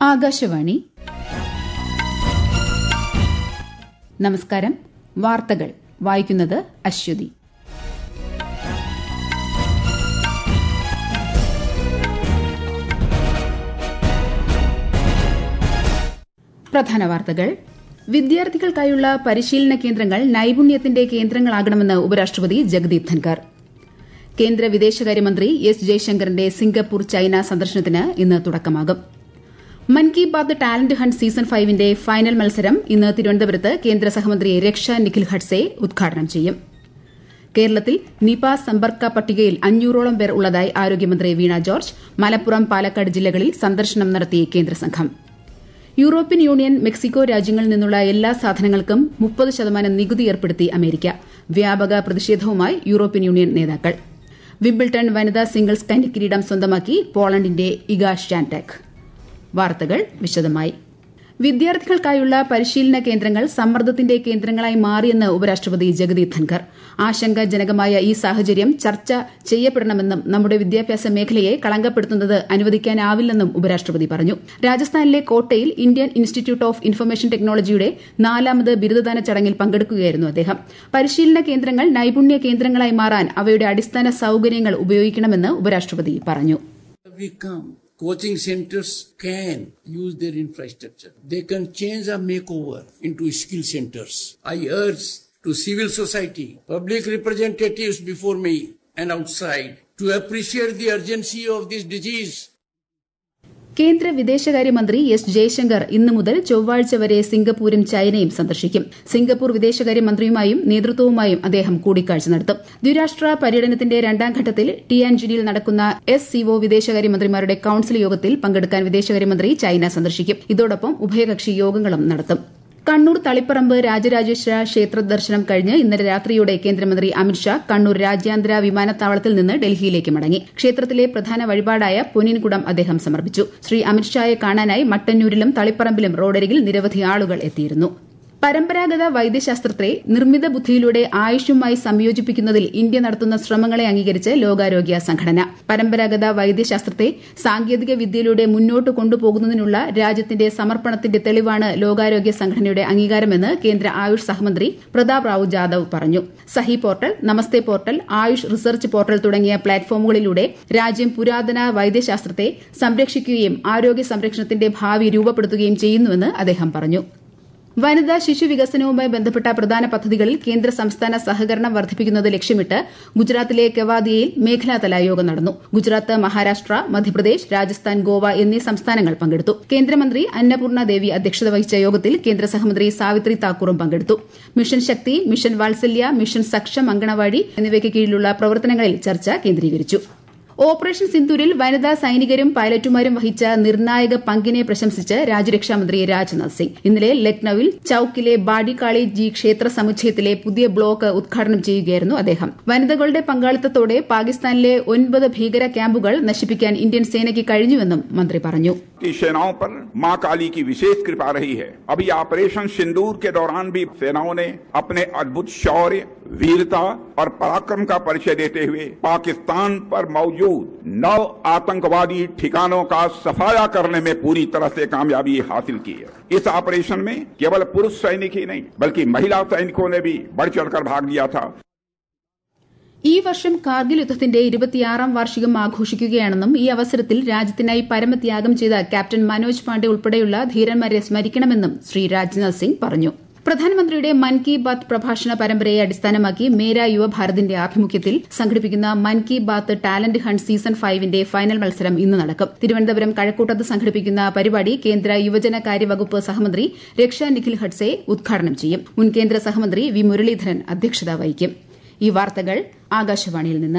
ആകാശവാണി നമസ്കാരം വാർത്തകൾ വായിക്കുന്നത് അശ്വതി പ്രധാന വാർത്തകൾ വിദ്യാർത്ഥികൾക്കായുള്ള പരിശീലന കേന്ദ്രങ്ങൾ നൈപുണ്യത്തിന്റെ കേന്ദ്രങ്ങളാകണമെന്ന് ഉപരാഷ്ട്രപതി ജഗദീപ് ധൻകർ കേന്ദ്ര വിദേശകാര്യമന്ത്രി എസ് ജയശങ്കറിന്റെ സിംഗപ്പൂർ ചൈന സന്ദർശനത്തിന് ഇന്ന് തുടക്കമാകും മൻ Ki Baat talent hunt season ഫൈവിന്റെ ഫൈനൽ മത്സരം ഇന്ന് തിരുവനന്തപുരത്ത് കേന്ദ്ര സഹമന്ത്രി രക്ഷ നിഖിൽ ഖഡ്സെ ഉദ്ഘാടനം ചെയ്യും കേരളത്തിൽ നിപ സമ്പർക്ക പട്ടികയിൽ അഞ്ഞൂറോളം പേർ ഉള്ളതായി ആരോഗ്യമന്ത്രി വീണ ജോർജ് മലപ്പുറം പാലക്കാട് ജില്ലകളിൽ സന്ദർശനം നടത്തി കേന്ദ്ര സംഘം യൂറോപ്യൻ യൂണിയൻ മെക്സിക്കോ രാജ്യങ്ങളിൽ നിന്നുള്ള എല്ലാ സാധനങ്ങൾക്കും മുപ്പത് ശതമാനം നികുതി ഏർപ്പെടുത്തി അമേരിക്ക വ്യാപക പ്രതിഷേധവുമായി യൂറോപ്യൻ യൂണിയൻ നേതാക്കൾ വിംബിൾട്ടൺ വനിതാ സിംഗിൾസ് കിരീടം സ്വന്തമാക്കി പോളണ്ടിന്റെ ഇഗ ഷ്യാൻടെക് വാർത്തകൾ വിശദമായി വിദ്യാർത്ഥികൾക്കായുള്ള പരിശീലന കേന്ദ്രങ്ങൾ സമ്മർദ്ദത്തിന്റെ കേന്ദ്രങ്ങളായി മാറിയെന്ന് ഉപരാഷ്ട്രപതി ജഗദീപ് ധൻകർ ആശങ്കാജനകമായ ഈ സാഹചര്യം ചർച്ച ചെയ്യപ്പെടണമെന്നും നമ്മുടെ വിദ്യാഭ്യാസ മേഖലയെ കളങ്കപ്പെടുത്തുന്നത് അനുവദിക്കാനാവില്ലെന്നും ഉപരാഷ്ട്രപതി പറഞ്ഞു രാജസ്ഥാനിലെ കോട്ടയിൽ ഇന്ത്യൻ ഇൻസ്റ്റിറ്റ്യൂട്ട് ഓഫ് ഇൻഫർമേഷൻ ടെക്നോളജിയുടെ നാലാമത് ബിരുദദാന ചടങ്ങിൽ പങ്കെടുക്കുകയായിരുന്നു അദ്ദേഹം പരിശീലന കേന്ദ്രങ്ങൾ നൈപുണ്യ കേന്ദ്രങ്ങളായി മാറാൻ അവയുടെ അടിസ്ഥാന സൌകര്യങ്ങൾ ഉപയോഗിക്കണമെന്ന് ഉപരാഷ്ട്രപതി പറഞ്ഞു coaching centers can use their infrastructure. They can change a makeover into skill centers. I urge to civil society, public representatives before me and outside to appreciate the urgency of this disease കേന്ദ്ര വിദേശകാര്യമന്ത്രി S Jaishankar ഇന്നു മുതൽ ചൊവ്വാഴ്ച വരെ സിംഗപ്പൂരും ചൈനയും സന്ദർശിക്കും Singapore വിദേശകാര്യമന്ത്രിയുമായും നേതൃത്വവുമായും അദ്ദേഹം കൂടിക്കാഴ്ച നടത്തും ദ്വിരാഷ്ട്ര പര്യടനത്തിന്റെ രണ്ടാം ഘട്ടത്തിൽ ടിയാൻജിനിൽ നടക്കുന്ന എസ് സിഒ വിദേശകാര്യമന്ത്രിമാരുടെ കൌൺസിൽ യോഗത്തിൽ പങ്കെടുക്കാൻ വിദേശകാര്യമന്ത്രി ചൈന സന്ദർശിക്കും ഇതോടൊപ്പം ഉഭയകക്ഷി യോഗങ്ങളും നടത്തും കണ്ണൂർ തളിപ്പറമ്പ് രാജരാജേശ്വര ക്ഷേത്ര ദർശനം കഴിഞ്ഞ് ഇന്നലെ രാത്രിയോടെ കേന്ദ്രമന്ത്രി അമിത്ഷാ കണ്ണൂർ രാജ്യാന്തര വിമാനത്താവളത്തിൽ നിന്ന് ഡൽഹിയിലേക്ക് മടങ്ങി ക്ഷേത്രത്തിലെ പ്രധാന വഴിപാടായ പൊന്നിൻകുടം അദ്ദേഹം സമർപ്പിച്ചു ശ്രീ അമിത്ഷായെ കാണാനായി മട്ടന്നൂരിലും തളിപ്പറമ്പിലും റോഡരികിൽ നിരവധി ആളുകൾ എത്തിയിരുന്നു പരമ്പരാഗത വൈദ്യശാസ്ത്രത്തെ നിർമ്മിത ബുദ്ധിയിലൂടെ ആയുഷുമായി സംയോജിപ്പിക്കുന്നതിൽ ഇന്ത്യ നടത്തുന്ന ശ്രമങ്ങളെ അംഗീകരിച്ച് ലോകാരോഗ്യ സംഘടന പരമ്പരാഗത വൈദ്യശാസ്ത്രത്തെ സാങ്കേതിക വിദ്യയിലൂടെ മുന്നോട്ട് കൊണ്ടുപോകുന്നതിനുള്ള രാജ്യത്തിന്റെ സമർപ്പണത്തിന്റെ തെളിവാണ് ലോകാരോഗ്യ സംഘടനയുടെ അംഗീകാരമെന്ന് കേന്ദ്ര ആയുഷ് സഹമന്ത്രി പ്രതാപ് റാവു ജാദവ് പറഞ്ഞു Sahi portal Namaste portal Ayush research portal തുടങ്ങിയ പ്ലാറ്റ്ഫോമുകളിലൂടെ രാജ്യം പുരാതന വൈദ്യശാസ്ത്രത്തെ സംരക്ഷിക്കുകയും ആരോഗ്യ സംരക്ഷണത്തിന്റെ ഭാവി രൂപപ്പെടുത്തുകയും ചെയ്യുന്നുവെന്ന് അദ്ദേഹം പറഞ്ഞു വനിതാ ശിശു വികസനവുമായി ബന്ധപ്പെട്ട പ്രധാന പദ്ധതികളിൽ കേന്ദ്ര സംസ്ഥാന സഹകരണം വർദ്ധിപ്പിക്കുന്നത് ലക്ഷ്യമിട്ട് ഗുജറാത്തിലെ കെവാദിയയിൽ മേഖലാതല യോഗം നടന്നു ഗുജറാത്ത് മഹാരാഷ്ട്ര മധ്യപ്രദേശ് രാജസ്ഥാൻ ഗോവ എന്നീ സംസ്ഥാനങ്ങൾ പങ്കെടുത്തു കേന്ദ്രമന്ത്രി അന്നപൂർണ ദേവി അധ്യക്ഷത വഹിച്ച യോഗത്തിൽ കേന്ദ്ര സഹമന്ത്രി സാവിത്രി താക്കൂറും പങ്കെടുത്തു mission Shakti mission Vatsalya mission Saksham anganwadi എന്നിവയ്ക്ക് കീഴിലുള്ള പ്രവർത്തനങ്ങളിൽ ചർച്ച കേന്ദ്രീകരിച്ചു ഓപ്പറേഷൻ സിന്ദൂരിൽ വനിതാ സൈനികരും പൈലറ്റുമാരും വഹിച്ച നിർണായക പങ്കിനെ പ്രശംസിച്ച് രാജ്യരക്ഷാമന്ത്രി രാജ്നാഥ് സിംഗ് ഇന്നലെ ലക്നൌവിൽ ചൌക്കിലെ ബാഡിക്കാളി ജി ക്ഷേത്ര സമുച്ചയത്തിലെ പുതിയ ബ്ലോക്ക് ഉദ്ഘാടനം ചെയ്യുകയായിരുന്നു അദ്ദേഹം വനിതകളുടെ പങ്കാളിത്തത്തോടെ പാകിസ്ഥാനിലെ ഒൻപത് ഭീകര ക്യാമ്പുകൾ നശിപ്പിക്കാൻ ഇന്ത്യൻ സേനയ്ക്ക് കഴിഞ്ഞുവെന്നും മന്ത്രി പറഞ്ഞു सेनाओं पर मां काली की विशेष कृपा रही है अभी ऑपरेशन सिंदूर के दौरान भी सेनाओं ने अपने अद्भुत शौर्य वीरता और पराक्रम का परिचय देते हुए पाकिस्तान पर मौजूद नौ आतंकवादी ठिकानों का सफाया करने में पूरी तरह से कामयाबी हासिल की है इस ऑपरेशन में केवल पुरुष सैनिक ही नहीं बल्कि महिला सैनिकों ने भी बढ़ चढ़कर भाग लिया था ഈ വർഷം കാർഗിൽ യുദ്ധത്തിന്റെ ഇരുപത്തിയാറാം വാർഷികം ആഘോഷിക്കുകയാണെന്നും ഈ അവസരത്തിൽ രാജ്യത്തിനായി പരമത്യാഗം ചെയ്ത ക്യാപ്റ്റൻ മനോജ് പാണ്ഡെ ഉൾപ്പെടെയുള്ള ധീരന്മാരെ സ്മരിക്കണമെന്നും ശ്രീ രാജ്നാഥ് സിംഗ് പറഞ്ഞു പ്രധാനമന്ത്രിയുടെ മൻ കി ബാത്ത് പ്രഭാഷണ പരമ്പരയെ അടിസ്ഥാനമാക്കി മേര യുവഭാരതിന്റെ ആഭിമുഖ്യത്തിൽ സംഘടിപ്പിക്കുന്ന Man Ki Baat talent hunt season ഫൈവിന്റെ ഫൈനൽ മത്സരം ഇന്ന് നടക്കും തിരുവനന്തപുരം കഴക്കൂട്ടത്ത് സംഘടിപ്പിക്കുന്ന പരിപാടി കേന്ദ്ര യുവജന കാര്യവകുപ്പ് സഹമന്ത്രി രക്ഷ നിഖിൽ ഖഡ്സെ ഉദ്ഘാടനം ചെയ്യും മുൻ കേന്ദ്ര സഹമന്ത്രി വി മുരളീധരൻ അധ്യക്ഷത വഹിക്കും ഈ വാർത്തകൾ ആകാശവാണിയിൽ നിന്ന്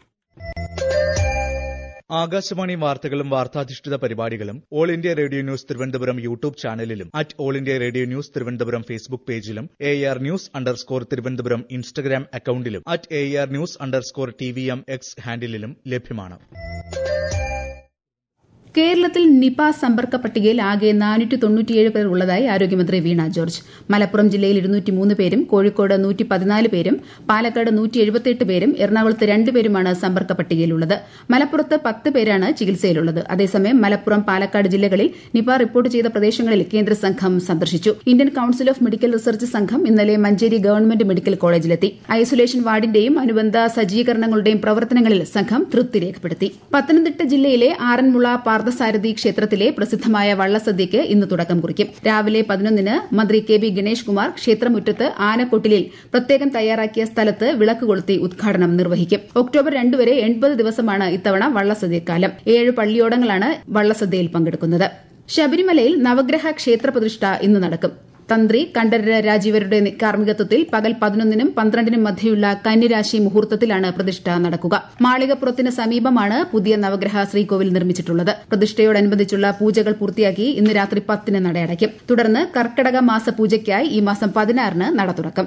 ആകാശവാണി വാർത്തകളും വാർത്താധിഷ്ഠിത പരിപാടികളും All India Radio News Thiruvananthapuram YouTube ചാനലിലും at All India Radio News Thiruvananthapuram Facebook പേജിലും A R news underscore Thiruvananthapuram Instagram അക്കൌണ്ടിലും at A R news underscore T V M X ഹാൻഡിലും ലഭ്യമാണ് കേരളത്തിൽ നിപ സമ്പർക്ക പട്ടികയിൽ ആകെ നാനൂറ്റി തൊണ്ണൂറ്റിയേഴ് പേർ ഉള്ളതായി ആരോഗ്യമന്ത്രി വീണ ജോർജ് മലപ്പുറം ജില്ലയിൽ ഇരുന്നൂറ്റിമൂന്ന് പേരും കോഴിക്കോട് നൂറ്റി പതിനാല് പേരും പാലക്കാട് നൂറ്റി എഴുപത്തിയെട്ട് പേരും എറണാകുളത്ത് രണ്ട് പേരുമാണ് സമ്പർക്ക പട്ടികയിലുള്ളത് മലപ്പുറത്ത് പത്ത് പേരാണ് ചികിത്സയിലുള്ളത് അതേസമയം മലപ്പുറം പാലക്കാട് ജില്ലകളിൽ നിപ റിപ്പോർട്ട് ചെയ്ത പ്രദേശങ്ങളിൽ കേന്ദ്ര സംഘം സന്ദർശിച്ചു Indian Council of Medical Research സംഘം ഇന്നലെ മഞ്ചേരി ഗവൺമെന്റ് മെഡിക്കൽ കോളേജിലെത്തി ഐസൊലേഷൻ വാർഡിന്റെയും അനുബന്ധ സജ്ജീകരണങ്ങളുടെയും പ്രവർത്തനങ്ങളിൽ സംഘം തൃപ്തി രേഖപ്പെടുത്തി പത്തനംതിട്ട ജില്ലയിലെ ആറന്മുള പാർത്ഥസാരഥി ക്ഷേത്രത്തിലെ പ്രസിദ്ധമായ വള്ളസദ്യയ്ക്ക് ഇന്ന് തുടക്കം കുറിക്കും രാവിലെ പതിനൊന്നിന് മന്ത്രി കെ ബി ഗണേഷ് കുമാർ ക്ഷേത്രമുറ്റത്ത് ആനക്കൊട്ടിലിൽ പ്രത്യേകം തയ്യാറാക്കിയ സ്ഥലത്ത് വിളക്ക് കൊളുത്തി ഉദ്ഘാടനം നിർവഹിക്കും ഒക്ടോബർ രണ്ട് വരെ എൺപത് ദിവസമാണ് ഇത്തവണ വള്ളസദ്യക്കാലം ഏഴ് പള്ളിയോടങ്ങളാണ് വള്ളസദ്യയിൽ പങ്കെടുക്കുന്നത് ശബരിമലയിൽ നവഗ്രഹ ക്ഷേത്ര പ്രതിഷ്ഠ ഇന്ന് നടക്കും തന്ത്രി കണ്ഠരര് രാജീവരുടെ കാർമ്മികത്വത്തിൽ പകൽ പതിനൊന്നിനും പന്ത്രണ്ടിനും മധ്യയുള്ള കന്നിരാശി മുഹൂർത്തത്തിലാണ് പ്രതിഷ്ഠ നടക്കുക മാളികപ്പുറത്തിന് സമീപമാണ് പുതിയ നവഗ്രഹ ശ്രീകോവിൽ നിർമ്മിച്ചിട്ടുള്ളത് പ്രതിഷ്ഠയോടനുബന്ധിച്ചുള്ള പൂജകൾ പൂർത്തിയാക്കി ഇന്ന് രാത്രി പത്തിന് നടയടയ്ക്കും തുടർന്ന് കർക്കടക മാസ പൂജയ്ക്കായി ഈ മാസം പതിനാറിന് നട തുറക്കും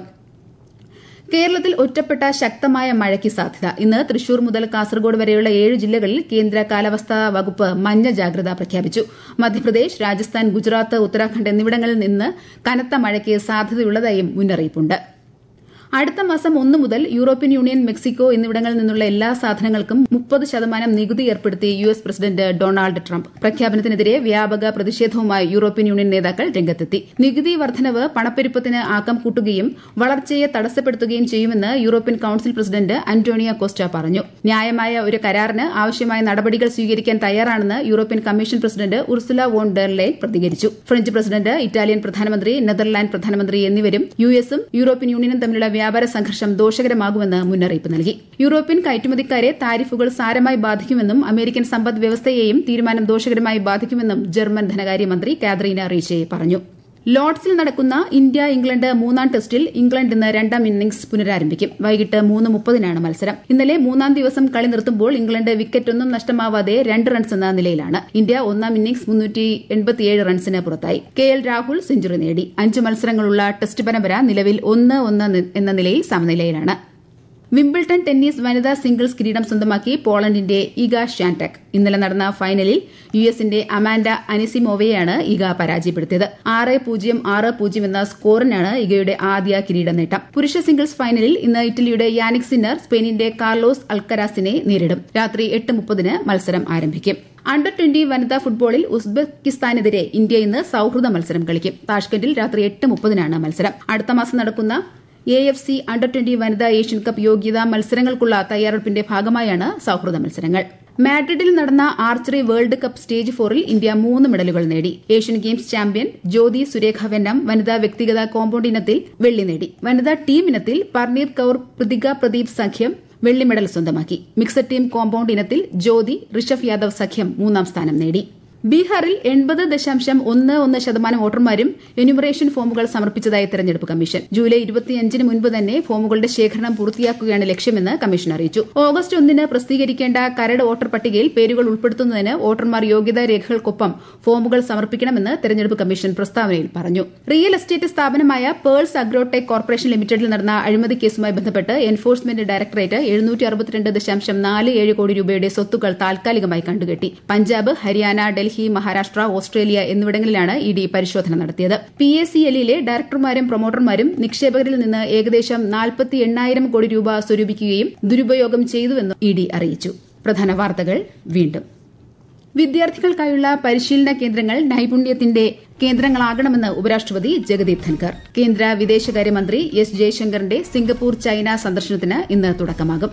കേരളത്തിൽ ഒറ്റപ്പെട്ട ശക്തമായ മഴയ്ക്ക് സാധ്യത ഇന്ന് തൃശൂർ മുതൽ കാസർഗോഡ് വരെയുള്ള ഏഴ് ജില്ലകളിൽ കേന്ദ്ര കാലാവസ്ഥാ വകുപ്പ് മഞ്ഞ ജാഗ്രത പ്രഖ്യാപിച്ചു മധ്യപ്രദേശ് രാജസ്ഥാൻ ഗുജറാത്ത് ഉത്തരാഖണ്ഡ് എന്നിവിടങ്ങളിൽ നിന്ന് കനത്ത മഴയ്ക്ക് സാധ്യതയുള്ളതായും മുന്നറിയിപ്പുണ്ട് അടുത്ത മാസം ഒന്ന് മുതൽ യൂറോപ്യൻ യൂണിയൻ മെക്സിക്കോ എന്നിവിടങ്ങളിൽ നിന്നുള്ള എല്ലാ സാധനങ്ങൾക്കും മുപ്പത് ശതമാനം നികുതി ഏർപ്പെടുത്തി U S president Donald Trump പ്രഖ്യാപനത്തിനെതിരെ വ്യാപക പ്രതിഷേധവുമായി യൂറോപ്യൻ യൂണിയൻ നേതാക്കൾ രംഗത്തെത്തി നികുതി വർധനവ് പണപ്പെരുപ്പത്തിന് ആക്കം കൂട്ടുകയും വളർച്ചയെ തടസ്സപ്പെടുത്തുകയും ചെയ്യുമെന്ന് European council president Antonio Costa പറഞ്ഞു ന്യായമായ ഒരു കരാറിന് ആവശ്യമായ നടപടികൾ സ്വീകരിക്കാൻ തയ്യാറാണെന്ന് European commission president Ursula von der Leyen പ്രതികരിച്ചു ഫ്രഞ്ച് പ്രസിഡന്റ് ഇറ്റാലിയൻ പ്രധാനമന്ത്രി നെതർലാൻഡ് പ്രധാനമന്ത്രി എന്നിവരും യു എസും യൂറോപ്യൻ യൂണിയനും തമ്മിലുള്ള വ്യാപാര സംഘർഷം ദോഷകരമാകുമെന്ന് മുന്നറിയിപ്പ് നൽകി യൂറോപ്യൻ കയറ്റുമതിക്കാരെ താരിഫുകൾ സാരമായി ബാധിക്കുമെന്നും അമേരിക്കൻ സമ്പദ് വ്യവസ്ഥയെയും തീരുമാനം ദോഷകരമായി ബാധിക്കുമെന്നും ജർമ്മൻ ധനകാര്യമന്ത്രി കാതറീന റീച്ചെ പറഞ്ഞു ലോർഡ്സിൽ നടക്കുന്ന ഇന്ത്യ ഇംഗ്ലണ്ട് മൂന്നാം ടെസ്റ്റിൽ ഇംഗ്ലണ്ട് ഇന്ന് രണ്ടാം ഇന്നിംഗ്സ് പുനരാരംഭിക്കും വൈകിട്ട് മൂന്ന് മുപ്പതിനാണ് മത്സരം ഇന്നലെ മൂന്നാം ദിവസം കളി നിർത്തുമ്പോൾ ഇംഗ്ലണ്ട് വിക്കറ്റൊന്നും നഷ്ടമാവാതെ രണ്ട് റൺസ് എന്ന നിലയിലാണ് ഇന്ത്യ ഒന്നാം ഇന്നിംഗ്സ് മുന്നൂറ്റി എൺപത്തിയേഴ് റൺസിന് പുറത്തായി കെ എൽ രാഹുൽ സെഞ്ചുറി നേടി അഞ്ച് മത്സരങ്ങളുള്ള ടെസ്റ്റ് പരമ്പര നിലവിൽ ഒന്ന് ഒന്ന് എന്ന നിലയിൽ സമനിലയിലാണ് വിംബിൾട്ടൺ ടെന്നീസ് വനിതാ സിംഗിൾസ് കിരീടം സ്വന്തമാക്കി പോളണ്ടിന്റെ ഇഗ ഷാൻടെക് ഇന്നലെ നടന്ന ഫൈനലിൽ യു എസിന്റെ അമാൻഡ അനിസിമോവയെയാണ് ഇഗ പരാജയപ്പെടുത്തിയത് ആറ് പൂജ്യം ആറ് പൂജ്യം എന്ന സ്കോറിനാണ് ഇഗയുടെ ആദ്യ കിരീട നേട്ടം പുരുഷ സിംഗിൾസ് ഫൈനലിൽ ഇന്ന് ഇറ്റലിയുടെ യാനിക് സിന്നർ സ്പെയിനിന്റെ കാർലോസ് അൽക്കരാസിനെ നേരിടും രാത്രി എട്ട് മുപ്പതിന് മത്സരം ആരംഭിക്കും അണ്ടർ ട്വന്റി വനിതാ ഫുട്ബോളിൽ ഉസ്ബെക്കിസ്ഥാനെതിരെ ഇന്ത്യ ഇന്ന് സൌഹൃദ മത്സരം കളിക്കും താഷ്കന്റിൽ രാത്രി എട്ട് മുപ്പതിനാണ് മത്സരം അടുത്ത മാസം നടക്കുന്ന A F C under twenty വനിതാ ഏഷ്യൻ കപ്പ് യോഗ്യതാ മത്സരങ്ങൾക്കുള്ള തയ്യാറെടുപ്പിന്റെ ഭാഗമായാണ് സൌഹൃദ മത്സരങ്ങൾ മാഡ്രിഡിൽ നടന്ന ആർച്ചറി വേൾഡ് കപ്പ് സ്റ്റേജ് ഫോറിൽ ഇന്ത്യ മൂന്ന് മെഡലുകൾ നേടി Asian games champion Jyothi Surekha Vennam വനിതാ വ്യക്തിഗത കോമ്പൌണ്ട് ഇനത്തിൽ വെള്ളി നേടി വനിതാ ടീം ഇനത്തിൽ പർണീർ കൌർ പ്രതിക പ്രദീപ് സഖ്യം വെള്ളി മെഡൽ സ്വന്തമാക്കി മിക്സഡ് ടീം കോമ്പൌണ്ട് ഇനത്തിൽ ജ്യോതി ഋഷഭ് യാദവ് സഖ്യം മൂന്നാം സ്ഥാനം നേടി ബീഹാറിൽ എൺപത് ദശാംശം ഒന്ന് ഒന്ന് ശതമാനം വോട്ടർമാരും എന്യൂമറേഷൻ ഫോമുകൾ സമർപ്പിച്ചതായി തെരഞ്ഞെടുപ്പ് കമ്മീഷൻ ജൂലൈ ഇരുപത്തിയഞ്ചിന് മുൻപ് തന്നെ ഫോമുകളുടെ ശേഖരണം പൂർത്തിയാക്കുകയാണ് ലക്ഷ്യമെന്ന് കമ്മീഷൻ അറിയിച്ചു ഓഗസ്റ്റ് ഒന്നിന് പ്രസിദ്ധീകരിക്കേണ്ട കരട് വോട്ടർ പട്ടികയിൽ പേരുകൾ ഉൾപ്പെടുത്തുന്നതിന് വോട്ടർമാർ യോഗ്യതാ രേഖകൾക്കൊപ്പം ഫോമുകൾ സമർപ്പിക്കണമെന്ന് തെരഞ്ഞെടുപ്പ് കമ്മീഷൻ പ്രസ്താവനയിൽ പറഞ്ഞു റിയൽ എസ്റ്റേറ്റ് സ്ഥാപനമായ പേൾസ് അഗ്രോടെക് കോർപ്പറേഷൻ ലിമിറ്റഡിൽ നടന്ന അഴിമതി കേസുമായി ബന്ധപ്പെട്ട് എൻഫോഴ്സ്മെന്റ് ഡയറക്ടറേറ്റ് എഴുന്നൂറ്റി അറുപത്തിരണ്ട് ദശാംശം നാല് ഏഴ് കോടി രൂപയുടെ സ്വത്തുക്കൾ താൽക്കാലികമായി കണ്ടുകെട്ടി പഞ്ചാബ് ഹരിയാന ഡൽഹി ഡൽഹി മഹാരാഷ്ട്ര ഓസ്ട്രേലിയ എന്നിവിടങ്ങളിലാണ് ഇ ഡി പരിശോധന നടത്തിയത് പി എ സി എല്ലിലെ ഡയറക്ടർമാരും പ്രൊമോട്ടർമാരും നിക്ഷേപകരിൽ നിന്ന് ഏകദേശം നാൽപ്പത്തി എണ്ണായിരം കോടി രൂപ സ്വരൂപിക്കുകയും ദുരുപയോഗം ചെയ്തുവെന്നും ഇ ഡി അറിയിച്ചു പ്രധാന വാർത്തകൾ വീണ്ടും വിദ്യാർത്ഥികൾക്കായുള്ള പരിശീലന കേന്ദ്രങ്ങൾ നൈപുണ്യത്തിന്റെ കേന്ദ്രങ്ങളാകണമെന്ന് ഉപരാഷ്ട്രപതി ജഗദീപ് ധൻകർ കേന്ദ്ര വിദേശകാര്യമന്ത്രി എസ് ജയശങ്കറിന്റെ സിംഗപ്പൂർ ചൈന സന്ദർശനത്തിന് ഇന്ന് തുടക്കമാകും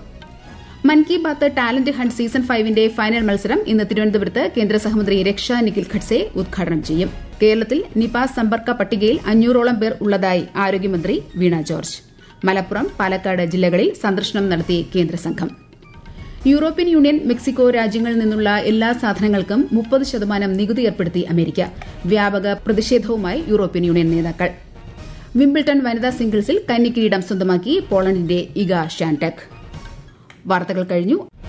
മൻ Ki Baat talent hunt season ഫൈവിന്റെ ഫൈനൽ മത്സരം ഇന്ന് തിരുവനന്തപുരത്ത് കേന്ദ്ര സഹമന്ത്രി രക്ഷ നിഖിൽ ഖഡ്സെ ഉദ്ഘാടനം ചെയ്യും കേരളത്തിൽ നിപ സമ്പർക്ക പട്ടികയിൽ അഞ്ഞൂറോളം പേർ ഉള്ളതായി ആരോഗ്യമന്ത്രി വീണ ജോർജ് മലപ്പുറം പാലക്കാട് ജില്ലകളിൽ സന്ദർശനം നടത്തി കേന്ദ്ര സംഘം യൂറോപ്യൻ യൂണിയൻ മെക്സിക്കോ രാജ്യങ്ങളിൽ നിന്നുള്ള എല്ലാ സാധനങ്ങൾക്കും മുപ്പത് ശതമാനം നികുതി ഏർപ്പെടുത്തി അമേരിക്ക വ്യാപക പ്രതിഷേധവുമായി യൂറോപ്യൻ യൂണിയൻ നേതാക്കൾ വിംബിൾട്ടൺ വനിതാ സിംഗിൾസിൽ കന്നി കിരീടം സ്വന്തമാക്കി പോളണ്ടിന്റെ ഇഗ ഷാൻടെക് വാർത്തകൾ കഴിഞ്ഞു